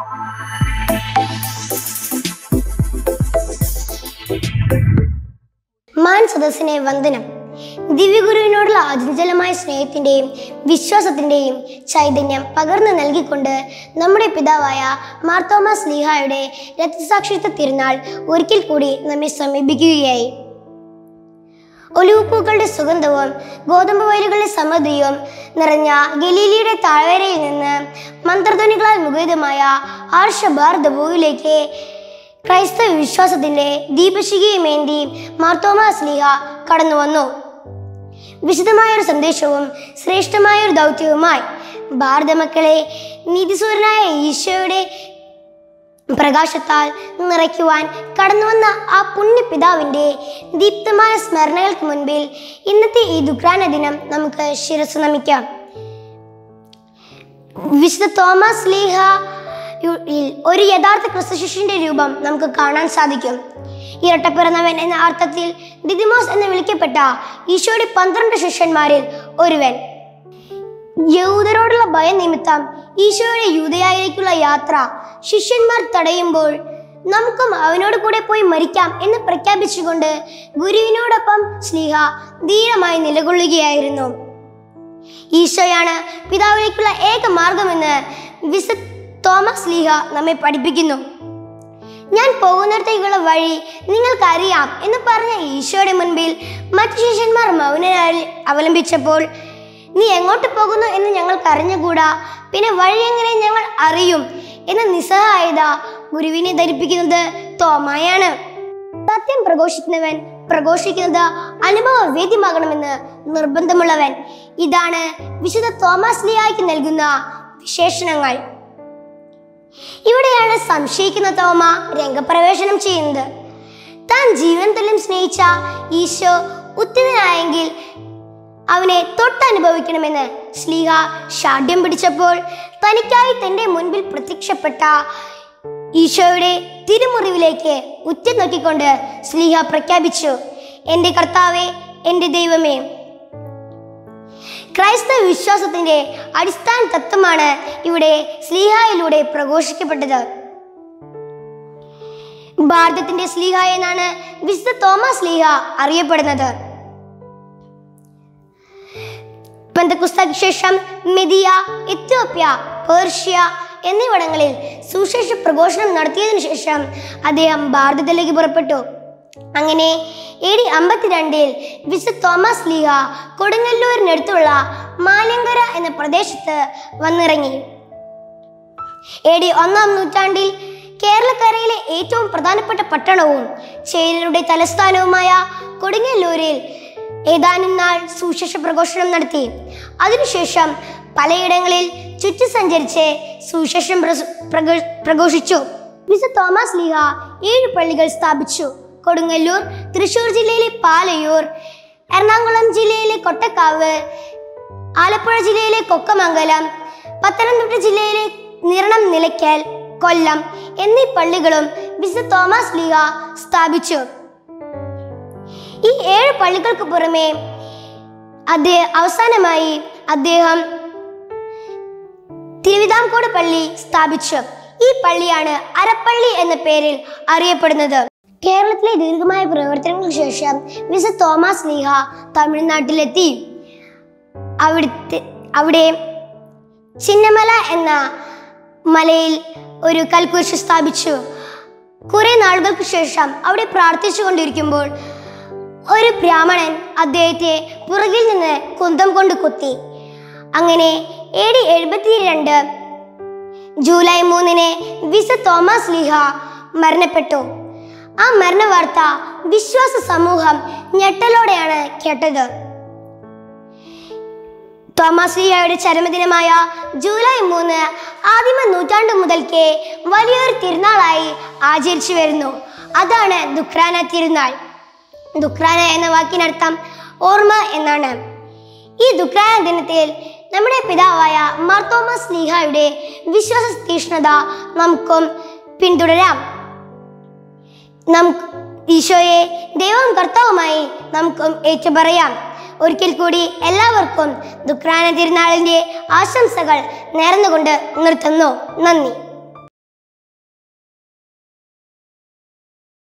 മാൻ സദസ്സിനെ വന്ദനം ദിവ്യഗുരുവിനോടുള്ള അചഞ്ചലമായ സ്നേഹത്തിൻ്റെയും വിശ്വാസത്തിൻ്റെയും ചൈതന്യം പകർന്നു നൽകിക്കൊണ്ട് നമ്മുടെ പിതാവായ മാർത്തോമാസ് ലീഹായുടെ രക്തസാക്ഷിത്വ തിരുനാൾ ഒരിക്കൽ കൂടി നമ്മെ സമീപിക്കുകയായി ഒലിവുപ്പൂക്കളുടെ സുഗന്ധവും ഗോതമ്പ് വയലുകളുടെ സമൃദ്ധിയും നിറഞ്ഞ ഗലീലിയുടെ താഴ്വരയിൽ നിന്ന് മന്ത്രധ്വനികളാൽ മുഖരിതമായ ആർഷഭാരത ഭൂവിലേക്ക് ക്രൈസ്തവ വിശ്വാസത്തിന്റെ ദീപശിഖയുമേന്തി മാർത്തോമാ സ്ലീഹ കടന്നു വന്നു വിശദമായ ഒരു സന്ദേശവും ശ്രേഷ്ഠമായ ഒരു ദൗത്യവുമായി ഭാരത മക്കളെ നീതിസൂരനായ ഈശോയുടെ പ്രകാശത്താൽ നിറയ്ക്കുവാൻ കടന്നുവന്ന ആ പുണ്യപിതാവിൻ്റെ ദീപ്തമായ സ്മരണകൾക്ക് മുൻപിൽ ഇന്നത്തെ ഈ ദുഃഖാന ദിനം നമുക്ക് ശിരസ് നമിക്കാം വിശുദ്ധ തോമസ് ലീഹ യു- യിൽ ഒരു യഥാർത്ഥ ക്രിസ്തുശിഷ്യന്റെ രൂപം നമുക്ക് കാണാൻ സാധിക്കും ഇരട്ടപ്പിറന്നവൻ എന്ന അർത്ഥത്തിൽ ദിദിമോസ് എന്ന് വിളിക്കപ്പെട്ട ഈശോയുടെ പന്ത്രണ്ട് ശിഷ്യന്മാരിൽ ഒരുവൻ യഹൂദരോടുള്ള ഭയം നിമിത്തം ഈശോയുടെ യൂതയായിലേക്കുള്ള യാത്ര ശിഷ്യന്മാർ തടയുമ്പോൾ നമുക്കും അവനോട് കൂടെ പോയി മരിക്കാം എന്ന് പ്രഖ്യാപിച്ചുകൊണ്ട് ഗുരുവിനോടൊപ്പം സ്ലീഹ ധീരമായി നിലകൊള്ളുകയായിരുന്നു ഈശോയാണ് പിതാവിലേക്കുള്ള ഏക മാർഗമെന്ന് വിശ തോമസ് ലീഹ നമ്മെ പഠിപ്പിക്കുന്നു ഞാൻ പോകുന്നിടത്തേക്കുള്ള വഴി നിങ്ങൾക്കറിയാം എന്ന് പറഞ്ഞ ഈശോയുടെ മുൻപിൽ മറ്റു ശിഷ്യന്മാർ മൗനരായി അവലംബിച്ചപ്പോൾ നീ എങ്ങോട്ട് പോകുന്നു എന്ന് ഞങ്ങൾക്ക് അറിഞ്ഞുകൂടാ പിന്നെ വഴി എങ്ങനെ ഞങ്ങൾ അറിയും എന്ന നിസ്സഹായത ഗുരുവിനെ ധരിപ്പിക്കുന്നത് തോമായാണ് സത്യം പ്രഘോഷിക്കുന്നവൻ പ്രഘോഷിക്കുന്നത് അനുഭവ വേദ്യമാകണമെന്ന് നിർബന്ധമുള്ളവൻ ഇതാണ് വിശുദ്ധ തോമസ് ലിയായ്ക്ക് നൽകുന്ന വിശേഷണങ്ങൾ ഇവിടെയാണ് സംശയിക്കുന്ന തോമ രംഗപ്രവേശനം ചെയ്യുന്നത് താൻ ജീവൻ തുല്യം സ്നേഹിച്ച ഈശോ ഉത്തിതനായെങ്കിൽ അവനെ തൊട്ടനുഭവിക്കണമെന്ന് ശ്ലീഹ ഷാഢ്യം പിടിച്ചപ്പോൾ തനിക്കായി തന്റെ മുൻപിൽ പ്രത്യക്ഷപ്പെട്ട ഈശോയുടെ തിരുമുറിവിലേക്ക് ഉറ്റു നോക്കിക്കൊണ്ട് ശ്ലീഹ പ്രഖ്യാപിച്ചു എൻ്റെ കർത്താവെ എൻ്റെ ദൈവമേ ക്രൈസ്തവ വിശ്വാസത്തിന്റെ അടിസ്ഥാന തത്വമാണ് ഇവിടെ സ്ലീഹായിലൂടെ പ്രഘോഷിക്കപ്പെട്ടത് ഭാരതത്തിന്റെ സ്ലീഹ എന്നാണ് വിശുദ്ധ തോമസ് സ്ലീഹ അറിയപ്പെടുന്നത് പെന്തക്കുസ്തക്ക് ശേഷം മെദിയ എത്യോപ്യ പേർഷ്യ എന്നിവിടങ്ങളിൽ സുശേഷ പ്രഘോഷണം നടത്തിയതിനു ശേഷം അദ്ദേഹം ഭാരതത്തിലേക്ക് പുറപ്പെട്ടു അങ്ങനെ എ ഡി അമ്പത്തിരണ്ടിൽ വിശുദ്ധ തോമസ് ലീഹ കൊടുങ്ങല്ലൂരിനടുത്തുള്ള മാലങ്കര എന്ന പ്രദേശത്ത് വന്നിറങ്ങി എ ഡി ഒന്നാം നൂറ്റാണ്ടിൽ കേരളക്കരയിലെ ഏറ്റവും പ്രധാനപ്പെട്ട പട്ടണവും ചേരരുടെ തലസ്ഥാനവുമായ കൊടുങ്ങല്ലൂരിൽ ഏതാനും നാൾ സുശേഷ പ്രഘോഷണം നടത്തി അതിനുശേഷം പലയിടങ്ങളിൽ ചുറ്റി സഞ്ചരിച്ച് സുശേഷം പ്രസ- പ്രഘോ- പ്രഘോഷിച്ചു വിശുദ്ധ തോമസ് ലീഹ ഏഴ് പള്ളികൾ സ്ഥാപിച്ചു കൊടുങ്ങല്ലൂർ തൃശൂർ ജില്ലയിലെ പാലയൂർ എറണാകുളം ജില്ലയിലെ കൊട്ടക്കാവ് ആലപ്പുഴ ജില്ലയിലെ കൊക്കമംഗലം പത്തനംതിട്ട ജില്ലയിലെ നിരണം നിലയ്ക്കൽ കൊല്ലം എന്നീ പള്ളികളും വിശുദ്ധ തോമസ് ലീഗ സ്ഥാപിച്ചു ഈ ഏഴ് പള്ളികൾക്ക് പുറമെ അദ്ദേഹം അവസാനമായി അദ്ദേഹം തിരുവിതാംകോട് പള്ളി സ്ഥാപിച്ചു ഈ പള്ളിയാണ് അരപ്പള്ളി എന്ന പേരിൽ അറിയപ്പെടുന്നത് കേരളത്തിലെ ദീർഘമായ പ്രവർത്തനങ്ങൾക്ക് ശേഷം വിശ തോമസ് ലീഹ തമിഴ്നാട്ടിലെത്തി അവിടുത്തെ അവിടെ ചിന്നമല എന്ന മലയിൽ ഒരു കൽക്കുരിശ് സ്ഥാപിച്ചു കുറെ നാളുകൾക്ക് ശേഷം അവിടെ പ്രാർത്ഥിച്ചു കൊണ്ടിരിക്കുമ്പോൾ ഒരു ബ്രാഹ്മണൻ അദ്ദേഹത്തെ പുറകിൽ നിന്ന് കുന്തം കൊണ്ട് കുത്തി അങ്ങനെ എ ഡി എഴുപത്തിരണ്ട് ജൂലൈ മൂന്നിന് വിസ തോമസ് ലീഹ മരണപ്പെട്ടു ആ മരണ വാർത്ത വിശ്വാസ സമൂഹം ഞെട്ടലോടെയാണ് കേട്ടത് തോമസ് ലീഹയുടെ ചരമദിനമായ ജൂലൈ മൂന്ന് ആദിമ നൂറ്റാണ്ട് മുതൽക്കേ വലിയൊരു തിരുനാളായി ആചരിച്ചു വരുന്നു അതാണ് ദുഃഖ്രാന തിരുനാൾ ദുഃഖ്രാന എന്ന വാക്കിനർത്ഥം ഓർമ്മ എന്നാണ് ഈ ദുഃഖ്രാന ദിനത്തിൽ നമ്മുടെ പിതാവായ മാർത്തോമസ് ലീഹയുടെ വിശ്വാസ തീഷ്ണത നമുക്കും പിന്തുടരാം നമുക്ക് ഈശോയെ ദൈവം കർത്താവുമായി നമുക്കും ഏറ്റുപറയാം ഒരിക്കൽ കൂടി എല്ലാവർക്കും ദുഃഖ്രാന തിരുനാളിൻ്റെ ആശംസകൾ നേർന്നുകൊണ്ട് നിർത്തുന്നു നന്ദി